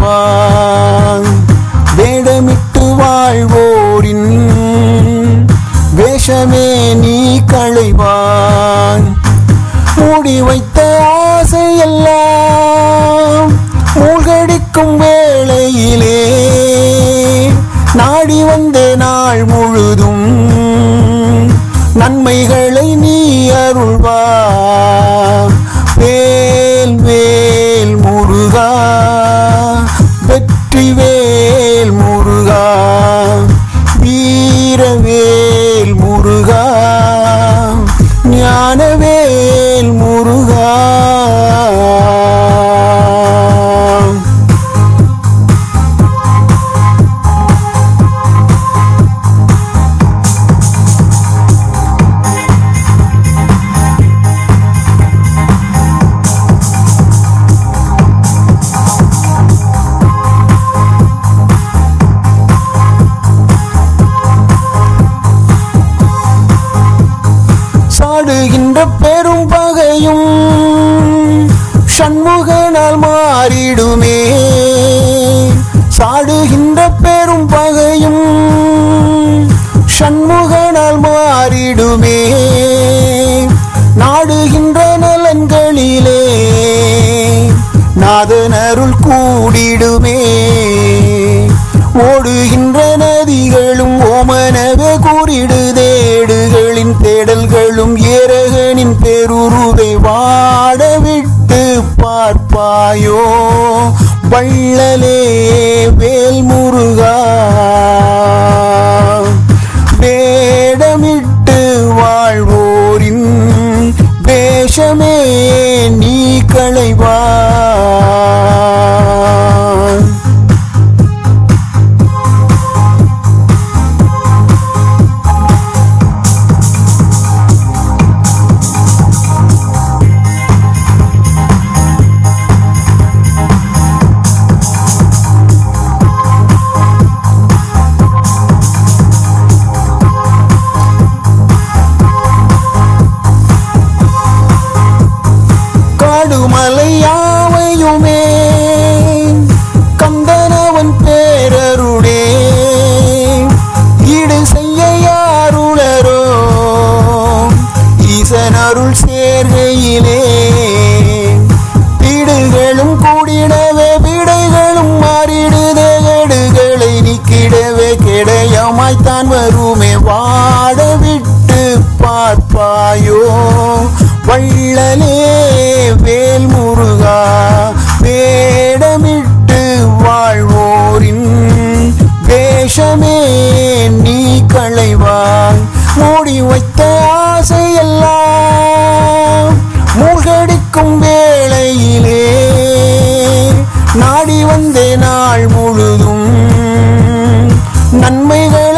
களைவான் வேடமிட்டு வாழ்வோரின் வேஷமே நீ களைவான் மூடி வைத்த ஆசையெல்லாம் மூழ்கடிக்கும் வேளையிலே நாடி வந்த நாள் முழுதும் நன்மைகளை நீ அருள்வா வேல் வேல் முருகா வெற்றி வேல் முருகா வீரவேல் முருகா ஞானவேல் முருகா சாடுகின்ற பெரும் பகையும் சண்முகனால் மாறிடுமே சாடுகின்ற பெரும் பகையும் சண்முகனால் மாறிடுமே நாடுகின்ற நலன்களிலே நாதன் அருள் கூடிடுமே ஓடுகின்ற நதிகளும் ஓமனவே கூறிடுதேடுகளின் தேடல்களும் ஏரகனின் பெருருவை வாடவிட்டு பார்ப்பாயோ வள்ளலே வேல் முருகா வேடமிட்டு வாழ்வோரின் வேஷமே நீ களைவா காடுமலை யாவையுமே கந்தனவன் பேரருடே ஈடு செய்ய யாருளரோ ஈசன் அருள் சேர்கையிலே வீடுகளும் கூடிடவே விடைகளும் மாறிடுதே எடுகளை நீக்கிடவே கிடையமாய்த்தான் வருமே வாட விட்டு பார்ப்பாயோ வள்ளலே வேல் முருகா வேடமிட்டு வாழ்வோரின் வேஷமே நீ களைவாய் மூடி வைத்த ஆசையெல்லாம் மூழ்கடிக்கும் வேளையிலே நாடி வந்தே நாள் முழுதும் நன்மைகள்